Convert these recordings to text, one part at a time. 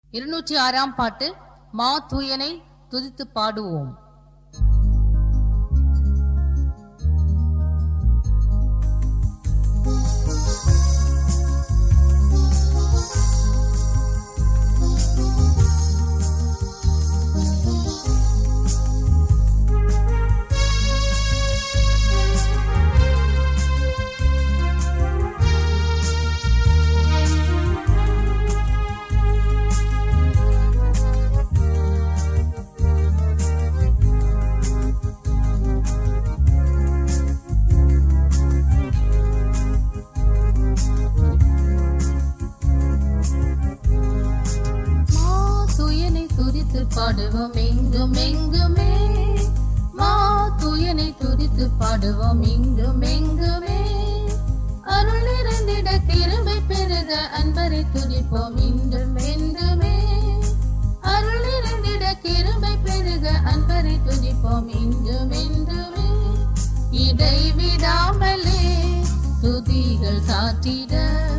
இருநூற்றி ஆறாம் பாட்டு மா தூயனை துதித்து பாடுவோம் மா தூயனை துதித்து பாடுவோம் எங்கும் எங்குமே மா தூயனை துதித்து பாடுவோம் எங்கும் எங்குமே அருள் நிறைந்திட கிருபை பெருக அன்பரை துதிப்போம் இன்றும் என்றுமே அருள் நிறைந்திட கிருபை பெருக அன்பரை துதிப்போம் இன்றும் என்றுமே இடைவிடாமலே துதிகள் சாற்றிட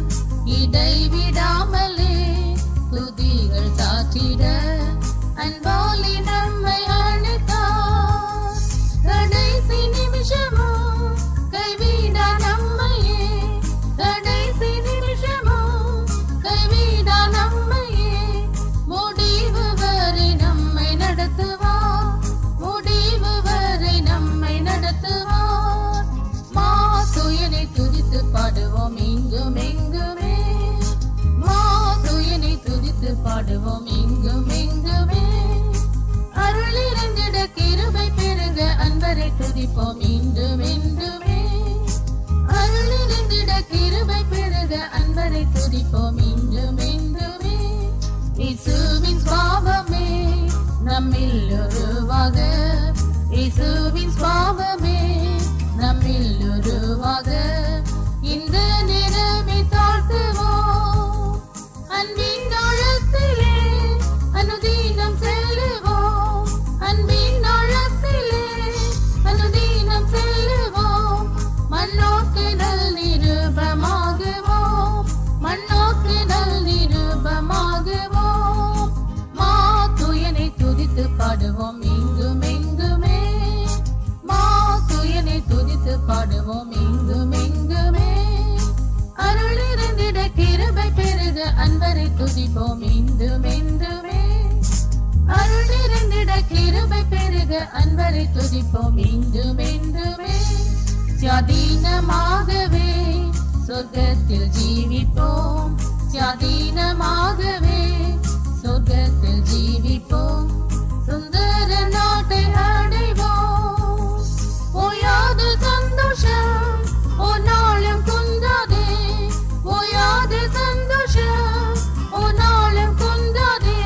இடைவிடாமலே துதிகள் சாற்றிட அன்பாலி நம்மை அழைத்தார் கடைசி நிமிஷமோ கைவிடா நம்மையே கடைசி நிமிஷமோ கைவிடா நம்மையே முடிவு வரை நம்மை நடத்துவார் முடிவு வரை நம்மை நடத்துவார் மா துயனை துதித்து பாடுவோம் எங்கும் எங்குமே மா துயனை துதித்து பாடுவோம் எங்கும் எங்குமே அருள் இறந்திட கிருபை பெருக அன்பரை துதிப்போம் இன்றும் என்றுமே அருள் இறந்திட கிருபை பெருக அன்பரை துதிப்போம் இன்றும் என்றுமே இயேசுவின் சுவாபமே நம்மில் உருவாக இயேசுவின் சுவாபமே நம்மில் உருவாக இந்த நிறமை தாழ்த்துவோம் அன்பின் ஆழத்திலே அனுதீனம் செல்லுவோம் அன்பின் ஆழத்திலே அனுதீனம் செல்லுவோம் மண்ணோக்கு நல் நிருபமாகுவோம் மண்ணோக்கு நல் நிருபமாகுவோம் மா துயனை துதித்து பாடுவோம் எங்கும் எங்குமே மா துயனை துதித்து பாடுவோம் எங்கும் எங்குமே அருள் இருந்திட கிருபை பெருக அன்பரை துதிப்போம் இன்றும் என்றுமே அருள் இருந்திட கிருபை பெருக அன்பரை துதிப்போம் இன்றும் என்றுமே சுயாதீனமாகவே சொர்க்கத்தில் ஜீவிப்போம் சுயாதீனமாகவே சொர்க்கத்தில் ஜீவிப்போம் சுந்தர நாட்டை அடைவோம் ஓயாது சந்தோஷம் ஒரு நாளும் குந்தாதே ஓயாது சந்தோஷம் ஒரு நாளும் குந்தாதே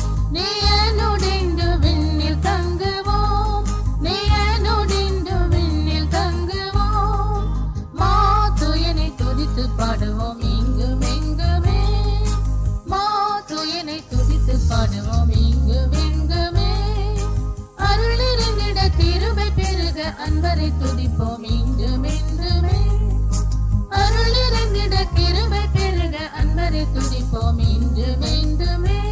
நீயனுடைந்து விண்ணில் தங்குவோம் நீயனுடைந்து விண்ணில் தங்குவோம் மா துயனை துதித்து பாடுவோம் எங்கும் எங்குமே மா துயனை துதித்து பாடுவோம் எங்கும் எங்குமே அருள் இருந்திட கிருபை பெருக அன்பரை துதிப்போம் இன்றும் என்றுமே அருள் இருந்திட கிருபை பெருக அன்பரை துதிப்போம் இன்றும் என்றுமே